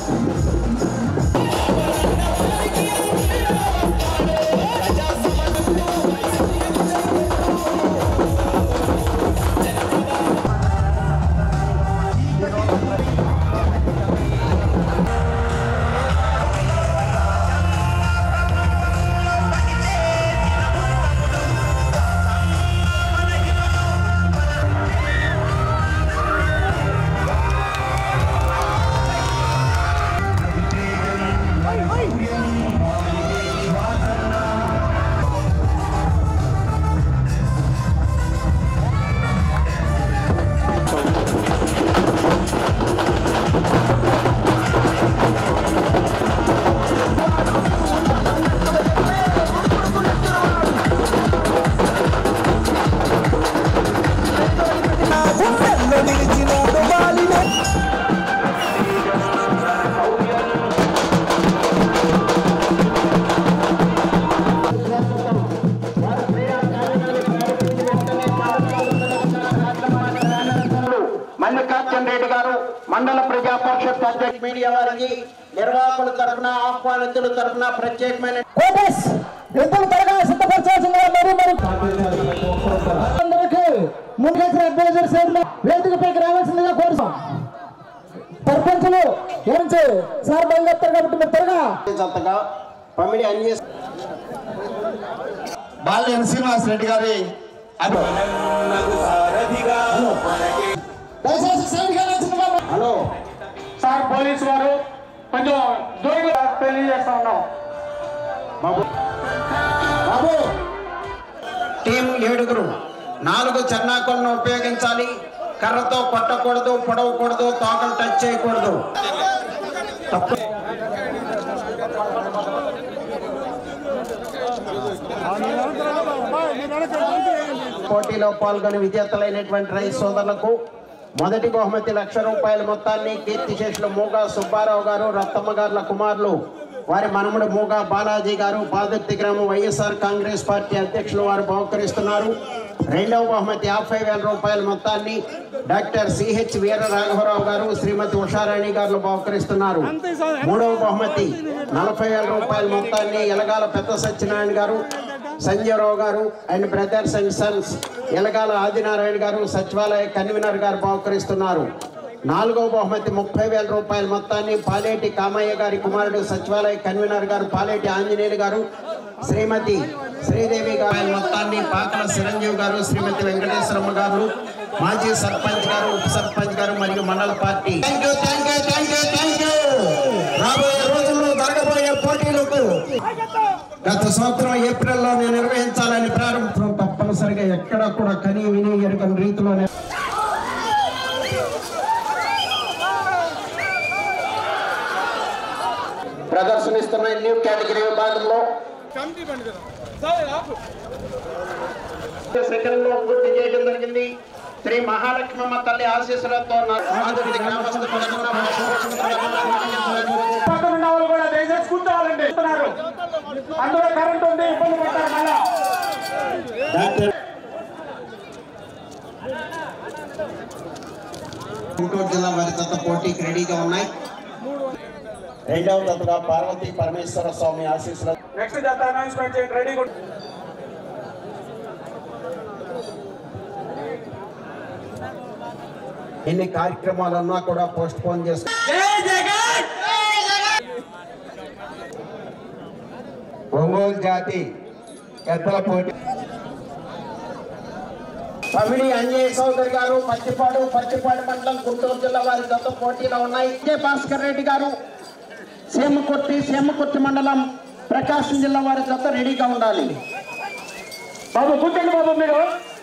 గుండెల్లో నిలిచినాడు బాలినే మల్లికార్జున రెడ్డి గారు మండల ప్రజా పరిషత్ అధ్యక్ష మీడియా వారికి నిర్వాహకుల తరఫున ఆహ్వానితుల తరఫున ప్రత్యేకమైన కోటస్ ఎద్దులు త్వరగా సిద్ధపరచాల్సిందిగా మరి మరి అందరికీ ముందుకొచ్చిన అడ్వైజర్ సైడ్ వేదికపైకి రావాల్సిందిగా కోరుతాం సర్పంచులు ఏమించి సార్ బయలుదేరుతారు కాబట్టి మీరు త్వరగా జతగా పమిడి అంజే బాల్యం శ్రీనివాస్ రెడ్డి గారి అభి- దయచేసి సైడ్ రావాల్సిందిగా హలో సార్ పోలీసు వారు కొంచెం దూరంగా తెలియజేస్తా ఉన్నాం బాబు బాబు టీం ఏడుగురు నాలుగు చెన్నాకులను ఉపయోగించాలి కర్రతో కొట్టకూడదు పొడవకూడదు తోకలు టచ్ చేయకూడదు తప్పు పోటీలో పాల్గొని విజేతలైనటువంటి రైతు సోదరులకు మొదటి బహుమతి లక్ష రూపాయల మొత్తాన్ని కీర్తిశేషులు మూగా సుబ్బారావు గారు రత్తమ్మ గారుల కుమారులు వారి మనముడు మూగా బాలాజీ గారు పాదర్తి గ్రామం వైఎస్ఆర్ కాంగ్రెస్ పార్టీ అధ్యక్షులు వారు బహుకరిస్తున్నారు రెండవ బహుమతి యాభై వేల రూపాయల మొత్తాన్ని డాక్టర్ సిహెచ్ వీర రాఘవరావు గారు శ్రీమతి ఉషారాణి గారు బహుకరిస్తున్నారు మూడవ బహుమతి నలభై వేల రూపాయల మొత్తాన్ని ఎలగాల పెద్ద Satyanarayana garu Sanjaya Rao garu and brothers and sons Elagala Adinarayana garu సచివాలయ కన్వీనర్ గారు బహుకరిస్తున్నారు నాలుగవ బహుమతి ముప్పై వేల రూపాయల మొత్తాన్ని పాలేటి కామయ్య గారి కుమారుడు సచివాలయ కన్వీనర్ గారు పాలేటి ఆంజనేయులు గారు శ్రీమతి శ్రీదేవి గారి మొత్తాన్ని పాకల చిరంజీవి గారు శ్రీమతి వెంకటేశ్వరమ్మ గారు మాజీ సర్పంచ్ గారు ఉప సర్పంచ్ గారు మరియు మండల party thank you thank you thank you thank you రాబోయే రోజుల్లో జరగబోయే పోటీలకు గత సంవత్సరం ఏప్రిల్లో నేను నిర్వహించాలని ప్రారంభం తప్పనిసరిగా ఎక్కడ కూడా కని విని ఎరుగని రీతిలో నేను- ప్రదర్శనిస్తున్న న్యూ కేటగిరీ విభాగంలో సెకండ్లో పూర్తి చేయడం జరిగింది శ్రీ మహాలక్ష్మమ్మ తల్లి ఆశీస్సులతో నా ఆదుర్తి గ్రామస్తుల తరఫున పక్కన ఉన్న వాళ్ళు కూడా దయచేసి కూర్చోవాలండి ఇస్తున్నారు అందులో కరెంట్ ఉంది ఇబ్బంది పడతారు మళ్ళా డాక్టర్ గుంటూరు జిల్లా వారి జత పోటీకి రెడీగా ఉన్నాయి రెండవ జతగా పార్వతీ పరమేశ్వర స్వామి ఆశీస్సుల నెక్స్ట్ జత అనౌన్స్మెంట్ చేయండి రెడీ ఎన్ని కార్యక్రమాలున్నా కూడా పోస్ట్ పోన్ చేస్తారు ఒంగోలు జాతి ఎత్తల పోటీ తమిళి అంజయ్ చౌదరి గారు పచ్చిపాడు పచ్చిపాడు మండలం గుంటూరు జిల్లా వారి జత పోటీలో ఉన్నాయి విజయ భాస్కర్ రెడ్డి గారు సీమకుర్తి సీమకుర్తి మండలం ప్రకాశం జిల్లా వారి జత రెడీగా ఉండాలి బాబు కూర్చోండి బాబు మీరు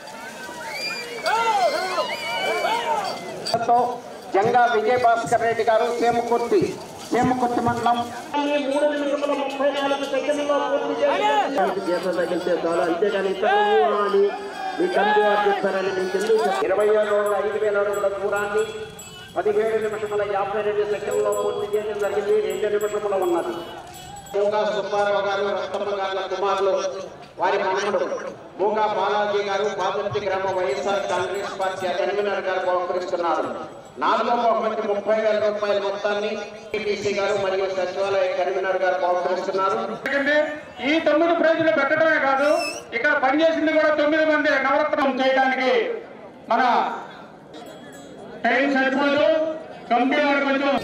తో జంగా విజయ భాస్కర్ రెడ్డి గారు సేమకుర్తి సేమకుర్తి మండలం ఈ మూడు నిమిషముల ముప్పై నాలుగు సెకండ్లలో పూర్తి చేయాలి. చేత తగిలితే చాలు అంతేగాని ఇతరులు అని మీ కంటి వారు చెప్పారని మీకు ఎందుకు చెప్ప- ఇరవై ఏడు రోజుల ఐదు వేల అడుగుల దూరాన్ని పదిహేడు నిమిషముల యాభై రెండు సెకండ్లలో పూర్తి చేయడం జరిగింది రెండు నిమిషముల ఉన్నది మూగా సుబ్బారావు గారు రత్తమ్మ గారి కుమారులు వారి మనముడు మూగా బాలాజీ గారు పాదుర్తి గ్రామ వైఎస్ఆర్ కాంగ్రెస్ పార్టీ కన్వీనర్ గారు బహుకరిస్తున్నారు నాలుగో బహుమతి ముప్పై వేల రూపాయల మొత్తాన్ని టీటీసీ గారు మరియు సచివాలయ కన్వీనర్ గారు బహుకరిస్తున్నారు జరిగింది. ఈ తొమ్మిది ప్రైజులు పెట్టడమే కాదు ఇక్కడ పనిచేసింది కూడా తొమ్మిది మంది నవరత్నం చేయడానికి మన ట్రైన్ సచివులు కమిటీ వారు కొంచెం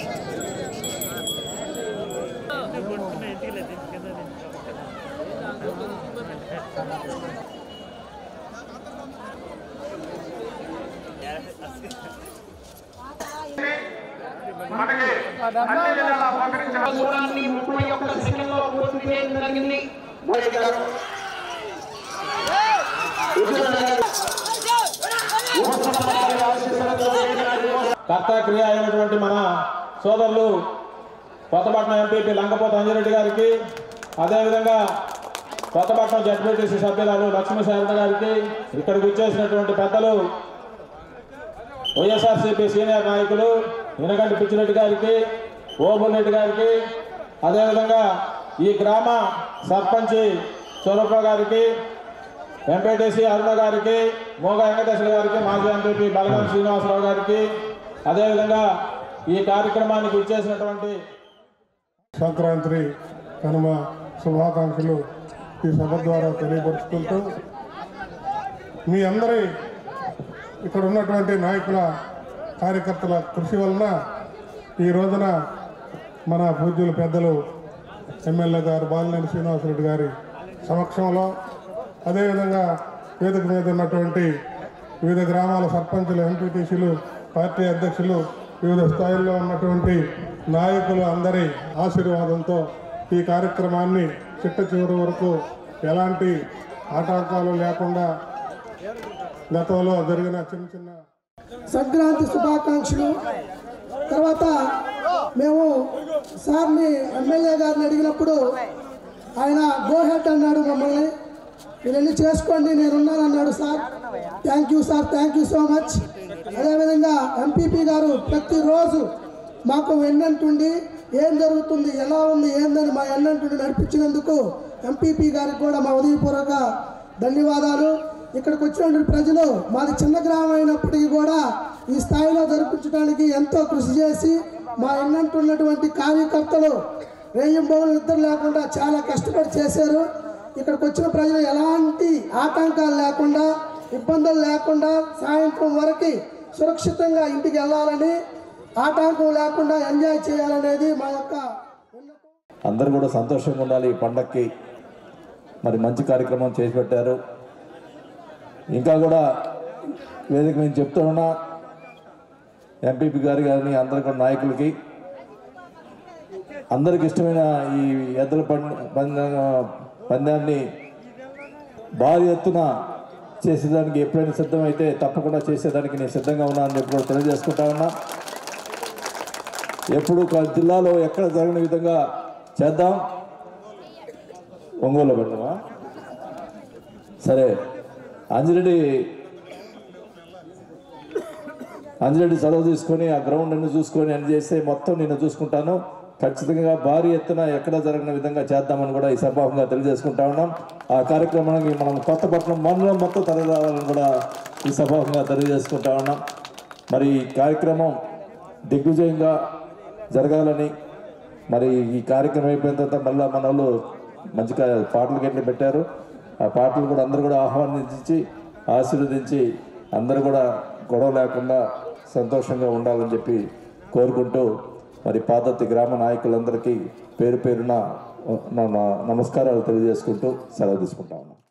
మనకి అన్ని జిల్లాల సహకరించారు దూరాన్ని ముప్పై ఒక్క సెకండ్లో పూర్తి చేయడం జరిగింది మోడీ గారు కర్త క్రియ అయినటువంటి మన సోదరులు కొత్తపట్నం ఎంపీపీ లంకపోత అంజిరెడ్డి గారికి అదేవిధంగా కొత్తపట్నం జడ్పీటీసీ సభ్యురాలు లక్ష్మీ శారద గారికి ఇక్కడికి వచ్చేసినటువంటి పెద్దలు వైఎస్ఆర్సీపీ సీనియర్ నాయకులు వినగంటి పిచ్చిరెడ్డి గారికి ఓబుల్ రెడ్డి గారికి అదేవిధంగా ఈ గ్రామ సర్పంచి స్వరూప గారికి ఎంపీటీసీ అరుణ గారికి మోగ వెంకటేశ్వర గారికి మాజీ ఎంపీపీ బలగాం శ్రీనివాసరావు గారికి అదేవిధంగా ఈ కార్యక్రమానికి ఇచ్చేసినటువంటి సంక్రాంతి కనుమ శుభాకాంక్షలు ఈ సభ ద్వారా తెలియపరుచుకుంటూ మీ అందరి ఇక్కడ ఉన్నటువంటి నాయకుల కార్యకర్తల కృషి వలన ఈ రోజున మన పూజ్యులు పెద్దలు ఎమ్మెల్యే గారు బాలినేని శ్రీనివాసరెడ్డి గారి సమక్షంలో అదేవిధంగా వేదిక మీద ఉన్నటువంటి వివిధ గ్రామాల సర్పంచులు ఎంపీటీసీలు పార్టీ అధ్యక్షులు వివిధ స్థాయిల్లో ఉన్నటువంటి నాయకులు అందరి ఆశీర్వాదంతో ఈ కార్యక్రమాన్ని చిట్ట చివరి వరకు ఎలాంటి ఆటంకాలు లేకుండా గతంలో జరిగిన చిన్న చిన్న సంక్రాంతి శుభాకాంక్షలు తర్వాత మేము సార్ని ఎమ్మెల్యే గారిని అడిగినప్పుడు ఆయన గోహెడ్ అన్నాడు మమ్మల్ని మీరు వెళ్ళి చేసుకోండి నేనున్నాను అన్నాడు sir thank you sir thank you so much అదేవిధంగా ఎంపీపీ గారు ప్రతిరోజు మాకు వెన్నంటుండి ఏం జరుగుతుంది ఎలా ఉంది ఏందని మా ఎన్నంటుండి నడిపించినందుకు ఎంపీపీ గారికి కూడా మా ఉదయపూర్వక ధన్యవాదాలు ఇక్కడికి వచ్చినటువంటి ప్రజలు మాది చిన్న గ్రామం అయినప్పటికీ కూడా ఈ స్థాయిలో జరిపించడానికి ఎంతో కృషి చేసి మా ఎన్నంటున్నటువంటి కార్యకర్తలు రేయింబోగులు నిద్ర లేకుండా చాలా కష్టపడి చేశారు ఇక్కడికి వచ్చిన ప్రజలు ఎలాంటి ఆటంకాలు లేకుండా ఇబ్బందులు లేకుండా సాయంత్రం వరకు సురక్షితంగా ఇంటికి వెళ్ళాలని ఆటంకం లేకుండా ఎంజాయ్ చేయాలనేది మా యొక్క విన్నపం. అందరూ కూడా సంతోషంగా ఉండాలి ఈ పండక్కి మరి మంచి కార్యక్రమం చేసి పెట్టారు ఇంకా కూడా వేదిక మేము చెప్తూ ఉన్నా ఎంపీపీ గారి కానీ అందరి కూడా నాయకులకి అందరికి ఇష్టమైన ఈ ఎద్దుల పంద పంద- పందాన్ని భారీ ఎత్తున చేసేదానికి ఎప్పుడైనా సిద్ధమైతే తప్పకుండా చేసేదానికి నేను సిద్ధంగా ఉన్నా అని చెప్పి కూడా తెలియజేసుకుంటా ఉన్నా ఎప్పుడు ఒక జిల్లాలో ఎక్కడ జరగని విధంగా చేద్దాం ఒంగోలు పెడదామా సరే అంజిరెడ్డి అంజిరెడ్డి చదువు తీసుకొని ఆ గ్రౌండ్ అన్ని చూసుకొని అన్ని చేస్తే మొత్తం నేను చూసుకుంటాను ఖచ్చితంగా భారీ ఎత్తున ఎక్కడ జరగని విధంగా చేద్దామని కూడా ఈ సభాముగా తెలియజేసుకుంటా ఉన్నాం ఆ కార్యక్రమానికి మనం కొత్తపట్నం మండలం మొత్తం తరలిరావాలని కూడా ఈ సభాముగా తెలియజేసుకుంటా ఉన్నాం మరి ఈ కార్యక్రమం దిగ్విజయంగా జరగాలని మరి ఈ కార్యక్రమం అయిపోయిన తర్వాత మళ్ళీ మన వాళ్ళు మంచిగా పాటలు గట్టి పెట్టారు ఆ పాటలు కూడా అందరూ కూడా ఆహ్వానించి ఆశీర్వదించి అందరూ కూడా గొడవ లేకుండా సంతోషంగా ఉండాలని చెప్పి కోరుకుంటూ మరి పాదత్తి గ్రామ నాయకులందరికీ పేరు పేరున నా- నా నమస్కారాలు తెలియజేసుకుంటూ సెలవు తీసుకుంటా ఉన్నాను